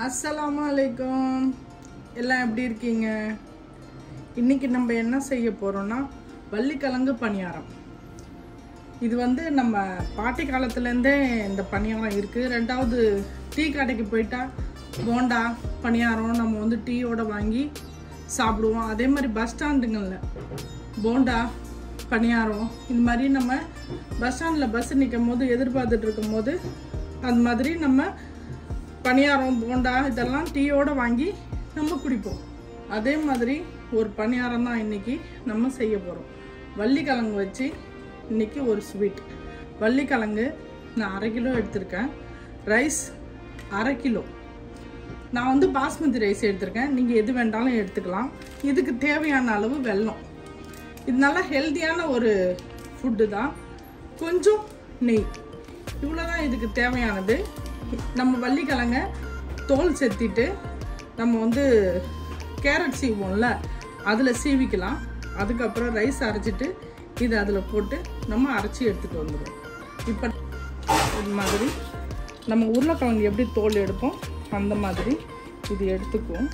அஸ்ஸலாமு அலைக்கும் எல்லாம் எப்படி இருக்கீங்க இன்னைக்கு நம்ம என்ன செய்ய போறோம்னா வள்ளிக்கிழங்கு பணியாரம் இது வந்து நம்ம பாட்டி காலத்துலேருந்தே இந்த பணியாரம் இருக்குது ரெண்டாவது டீ கடைக்கு போயிட்டா போண்டா பணியாரம் நம்ம வந்து டீயோட வாங்கி சாப்பிடுவோம் அதே மாதிரி பஸ் ஸ்டாண்டுங்களில் போண்டா பணியாரம் இந்த மாதிரி நம்ம பஸ் ஸ்டாண்டில் பஸ் நிற்கும் போது எதிர்பார்த்துட்டு இருக்கும் போது அந்த மாதிரி நம்ம பணியாரம் போண்டா இதெல்லாம் டீயோட வாங்கி நம்ம குடிப்போம் அதே மாதிரி ஒரு பணியாரம் தான் இன்னைக்கு நம்ம செய்ய போகிறோம் வள்ளிக்கிழங்கு வச்சு இன்னைக்கு ஒரு ஸ்வீட் வள்ளிக்கிழங்கு நான் அரை கிலோ எடுத்திருக்கேன் ரைஸ் அரை கிலோ நான் வந்து பாஸ்மதி ரைஸ் எடுத்திருக்கேன் நீங்கள் எது வேண்டாலும் எடுத்துக்கலாம் இதுக்கு தேவையான அளவு வெல்லம் இது நல்லா ஹெல்த்தியான ஒரு ஃபுட்டு தான் கொஞ்சம் நெய் இவ்வளோதான் இதுக்கு தேவையானது நம்ம வள்ளிக்கிழங்க தோல் செத்திட்டு நம்ம வந்து கேரட் சீவோம்ல அதில் சீவிக்கலாம் அதுக்கப்புறம் ரைஸ் அரைச்சிட்டு இது அதில் போட்டு நம்ம அரைச்சி எடுத்துகிட்டு வந்துடுவோம் இப்போ இது மாதிரி நம்ம உருளைக்கிழங்கு எப்படி தோல் எடுப்போம் அந்த மாதிரி இது எடுத்துக்குவோம்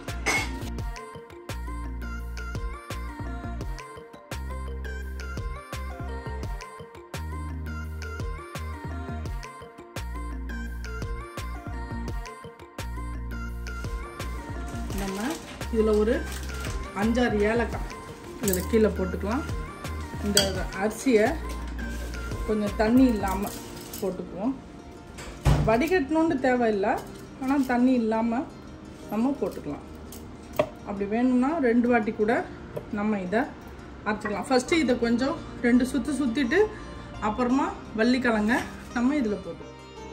நம்ம இதில் ஒரு அஞ்சாறு ஏலக்காய் இதில் கீழே போட்டுக்கலாம் இந்த அரிசியை கொஞ்சம் தண்ணி இல்லாமல் போட்டுக்குவோம் வடிகட்டணுன்னு தேவையில்லை ஆனால் தண்ணி இல்லாமல் நம்ம போட்டுக்கலாம் அப்படி வேணும்னா ரெண்டு வாட்டி கூட நம்ம இதை அரைச்சிக்கலாம் ஃபஸ்ட்டு இதை கொஞ்சம் ரெண்டு சுற்றி சுற்றிட்டு அப்புறமா வள்ளிக்கிழங்க நம்ம இதில் போட்டுக்கலாம்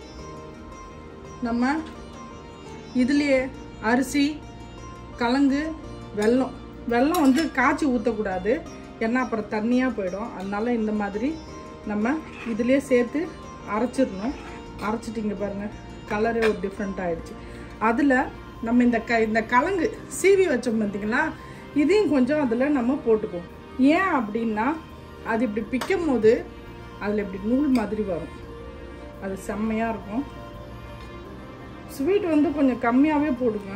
நம்ம இதுலேயே அரிசி கலங்கு வெல்லம் வெல்லம் வந்து காய்ச்சி ஊற்றக்கூடாது ஏன்னா அப்புறம் தண்ணியாக போயிடும் அதனால இந்த மாதிரி நம்ம இதிலே சேர்த்து அரைச்சிடணும் அரைச்சிட்டிங்க பாருங்கள் கலரே ஒரு டிஃப்ரெண்ட் ஆயிடுச்சு அதில் நம்ம இந்த க இந்த கலங்கு சீவி வச்சோம் பார்த்தீங்களா இதையும் கொஞ்சம் அதில் நம்ம போட்டுக்குவோம் ஏன் அப்படின்னா அது இப்படி பிக்கும் போது அதில் இப்படி நூல் மாதிரி வரும் அது செம்மையாக இருக்கும் ஸ்வீட் வந்து கொஞ்சம் கம்மியாகவே போடுங்க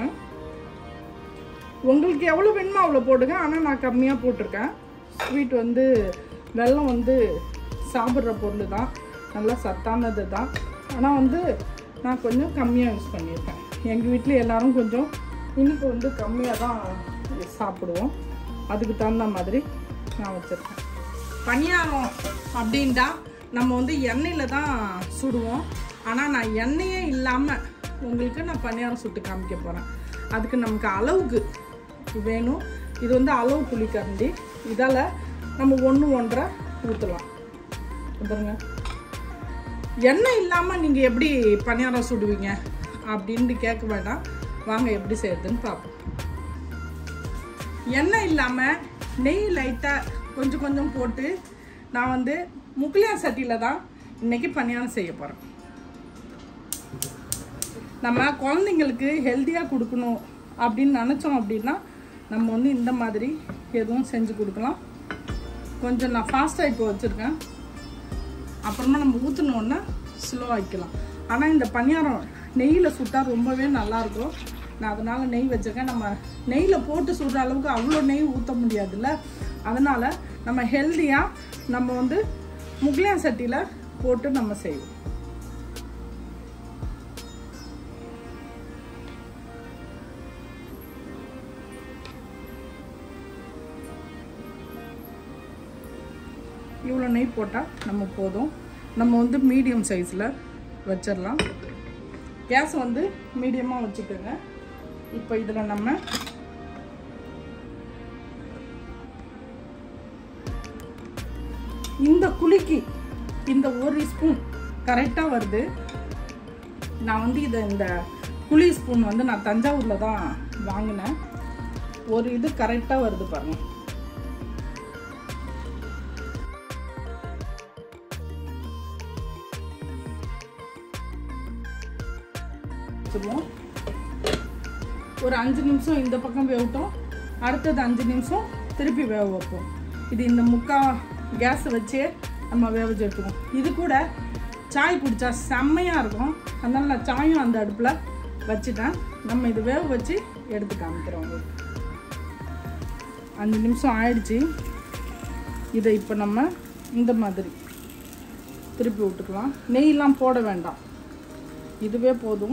உங்களுக்கு எவ்வளோ வேணுமோ அவ்வளோ போடுங்க ஆனால் நான் கம்மியாக போட்டிருக்கேன் ஸ்வீட் வந்து வெல்லம் வந்து சாப்பிட்ற பொருள் தான் நல்லா சத்தானது தான் ஆனால் வந்து நான் கொஞ்சம் கம்மியாக யூஸ் பண்ணியிருக்கேன் எங்கள் வீட்டில் எல்லாரும் கொஞ்சம் இனிப்பு வந்து கம்மியாக தான் சாப்பிடுவோம் அதுக்கு தகுந்த மாதிரி நான் வச்சுருக்கேன் பணியாரம் அப்படின்ட்டா நம்ம வந்து எண்ணெயில் தான் சுடுவோம் ஆனால் நான் எண்ணெயே இல்லாமல் உங்களுக்கு நான் பணியாரம் சுட்டு காமிக்க போகிறேன் அதுக்கு நமக்கு அளவுக்கு வேணும் இது வந்து அளவு புளிக்கரண்டி இதால் நம்ம ஒன்று ஒன்றரை ஊற்றலாம் பாருங்க எண்ணெய் இல்லாமல் நீங்கள் எப்படி பணியாரம் சுடுவீங்க அப்படின்ட்டு கேட்க வேண்டாம் வாங்க எப்படி செய்யறதுன்னு பார்ப்போம் எண்ணெய் இல்லாமல் நெய் லைட்டாக கொஞ்சம் கொஞ்சம் போட்டு நான் வந்து முக்லியா சட்டியில் தான் இன்றைக்கி பணியாரம் செய்ய போகிறேன் நம்ம குழந்தைங்களுக்கு ஹெல்த்தியாக கொடுக்கணும் அப்படின்னு நினச்சோம் அப்படின்னா நம்ம வந்து இந்த மாதிரி எதுவும் செஞ்சு கொடுக்கலாம் கொஞ்சம் நான் ஃபாஸ்ட்டாக இப்போ வச்சுருக்கேன் அப்புறமா நம்ம ஊற்றினோன்னா ஸ்லோ ஆக்கிக்கலாம் ஆனால் இந்த பணியாரம் நெய்யில் சுட்டால் ரொம்பவே நல்லாயிருக்கும் நான் அதனால் நெய் வச்சுருக்கேன் நம்ம நெய்யில் போட்டு சுடுற அளவுக்கு அவ்வளோ நெய் ஊற்ற முடியாதுல்ல அதனால் நம்ம ஹெல்த்தியாக நம்ம வந்து முக்லியா சட்டியில் போட்டு நம்ம செய்வோம் இவ்வளோ நெய் போட்டால் நம்ம போதும் நம்ம வந்து மீடியம் சைஸில் வச்சிடலாம் கேஸ் வந்து மீடியமாக வச்சுக்கோங்க இப்போ இதில் நம்ம இந்த குலுக்கி இந்த ஒரு ஸ்பூன் கரெக்டாக வருது நான் வந்து இதை இந்த குழி ஸ்பூன் வந்து நான் தஞ்சாவூரில் தான் வாங்கினேன் ஒரு இது கரெக்டாக வருது பாருங்கள் வச்சுருவோம் ஒரு அஞ்சு நிமிஷம் இந்த பக்கம் வேகட்டும் அடுத்தது அஞ்சு நிமிஷம் திருப்பி வேக வைப்போம் இது இந்த முக்கா கேஸ் வச்சே நம்ம வேக வச்சுருக்கோம் இது கூட சாய் குடித்தா செம்மையாக இருக்கும் அதனால் நான் சாயும் அந்த அடுப்பில் வச்சுட்டேன் நம்ம இது வேக வச்சு எடுத்து காமிக்கிறோம் உங்களுக்கு அஞ்சு நிமிஷம் ஆயிடுச்சு இதை இப்போ நம்ம இந்த மாதிரி திருப்பி விட்டுக்கலாம் நெய்லாம் போட வேண்டாம் இதுவே போதும்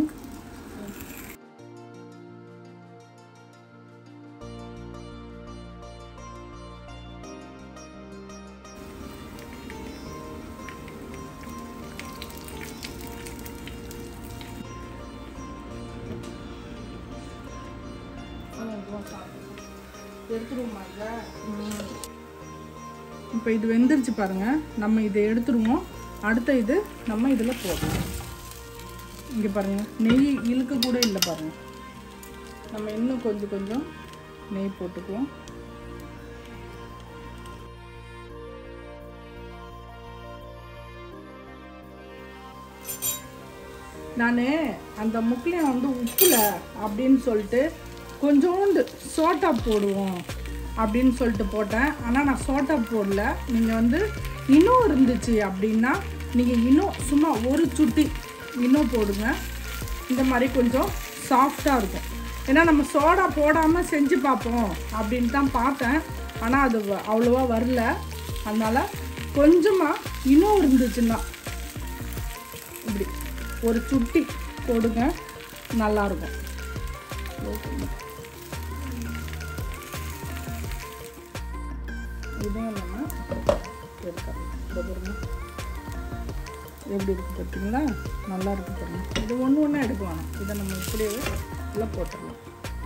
எடுத்துருவோமா இதை இப்போ இது வெந்துருச்சு பாருங்க நம்ம இதை எடுத்துருவோம் அடுத்த இது நம்ம இதில் போடலாம் இங்கே பாருங்க நெய் இழுக்க கூட இல்லை பாருங்க நம்ம இன்னும் கொஞ்சம் கொஞ்சம் நெய் போட்டுக்குவோம் நான் அந்த முக்கியம் வந்து உப்புல அப்படின்னு சொல்லிட்டு கொஞ்சோண்டு சோட்டா போடுவோம் அப்படின்னு சொல்லிட்டு போட்டேன் ஆனால் நான் சோட்டா போடல நீங்கள் வந்து இன்னும் இருந்துச்சு அப்படின்னா நீங்கள் இன்னும் சும்மா ஒரு சுட்டி இன்னும் போடுங்க இந்த மாதிரி கொஞ்சம் சாஃப்டாக இருக்கும் ஏன்னா நம்ம சோடா போடாமல் செஞ்சு பார்ப்போம் அப்படின்னு தான் பார்த்தேன் ஆனால் அது வ- அவ்வளோவா வரல அதனால் கொஞ்சமாக இன்னும் இருந்துச்சுன்னா இப்படி ஒரு சுட்டி போடுங்க நல்லாயிருக்கும் இதையும் நம்ம எடுக்கலாம் இந்த பாருங்க. எப்படி இருக்கு பார்த்தீங்களா நல்லா இருக்கு பாருங்க இது ஒன்று ஒன்றா எடுக்க வேணாம் இதை நம்ம இப்படியே உள்ள போட்டுடலாம்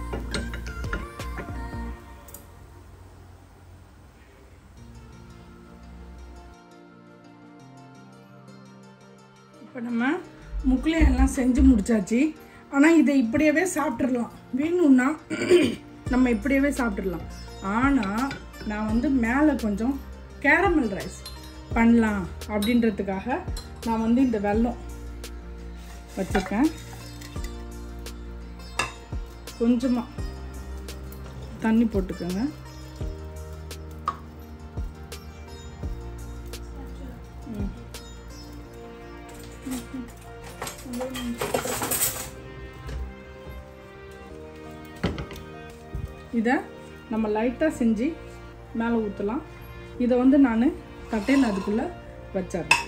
இப்போ நம்ம முக்கியம் எல்லாம் செஞ்சு முடிச்சாச்சு ஆனால் இதை இப்படியவே சாப்பிட்றலாம் வேணும்னா நம்ம இப்படியவே சாப்பிட்றலாம் ஆனால் நான் வந்து மேலே கொஞ்சம் கேரமல் ரைஸ் பண்ணலாம் அப்படின்றதுக்காக நான் வந்து இந்த வெல்லம் வச்சுருக்கேன் கொஞ்சமாக தண்ணி போட்டுக்கோங்க ம் இதை நம்ம லைட்டாக செஞ்சு மேலே ஊற்றலாம் இதை வந்து நான் தட்டையில் அதுக்குள்ளே வச்சிடுறேன்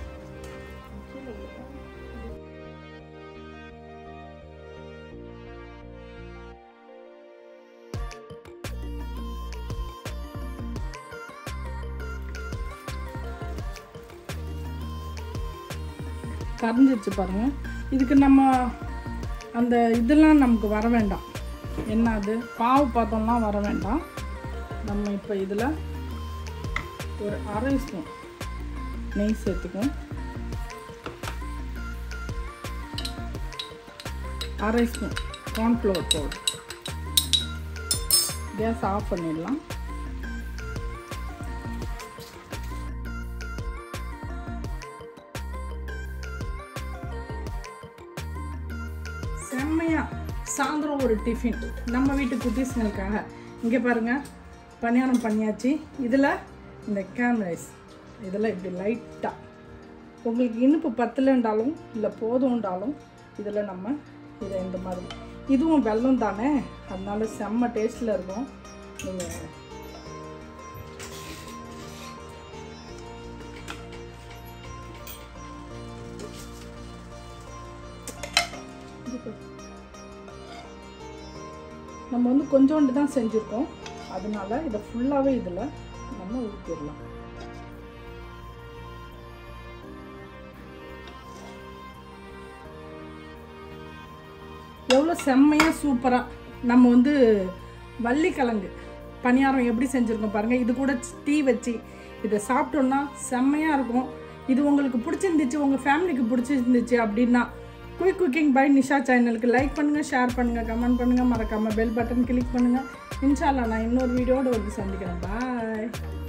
கரைஞ்சிருச்சு பாருங்க இதுக்கு நம்ம அந்த இதெல்லாம் நமக்கு வர வேண்டாம் என்ன அது பாவு பாத்தம்லாம் வர வேண்டாம் நம்ம இப்போ இதில் ஒரு அரை ஸ்பூன் நெய் சேர்த்துக்குவோம் அரை spoon cornflour powder gas off பண்ணிடலாம் செம்மையா சாயந்தரம் ஒரு டிஃபின் நம்ம வீட்டு குட்டீஸ்களுக்காக இங்கே பாருங்க பணியாரம் பண்ணியாச்சு இதில் இந்த கேம் ரைஸ் இதில் இப்படி லைட்டாக உங்களுக்கு இனிப்பு பத்தலைன்றாலும் இல்லை போதும்ன்றாலும் இதில் நம்ம இதை இந்த மாதிரி இதுவும் வெல்லம் தானே அதனால செம்ம டேஸ்ட்டில் இருக்கும் நீங்கள் நம்ம வந்து கொஞ்சோண்டு தான் செஞ்சுருக்கோம் அதனால இதை ஃபுல்லாகவே இதில் நம்ம ஊற்றிடலாம் எவ்வளோ செம்மையாக சூப்பராக நம்ம வந்து வள்ளிக்கிழங்கு பணியாரம் எப்படி செஞ்சுருக்கோம் பாருங்கள் இது கூட டீ வச்சு இதை சாப்பிட்டோன்னா செம்மையாக இருக்கும் இது உங்களுக்கு பிடிச்சிருந்துச்சு உங்கள் ஃபேமிலிக்கு பிடிச்சிருந்துச்சு அப்படின்னா குயிக் குக்கிங் பை நிஷா சேனலுக்கு லைக் பண்ணுங்கள் ஷேர் பண்ணுங்கள் கமெண்ட் பண்ணுங்கள் மறக்காமல் பெல் பட்டன் கிளிக் பண்ணுங்கள் இன்ஷால்லா நான் இன்னொரு வீடியோட வந்து சந்திக்கிறேன் பாய்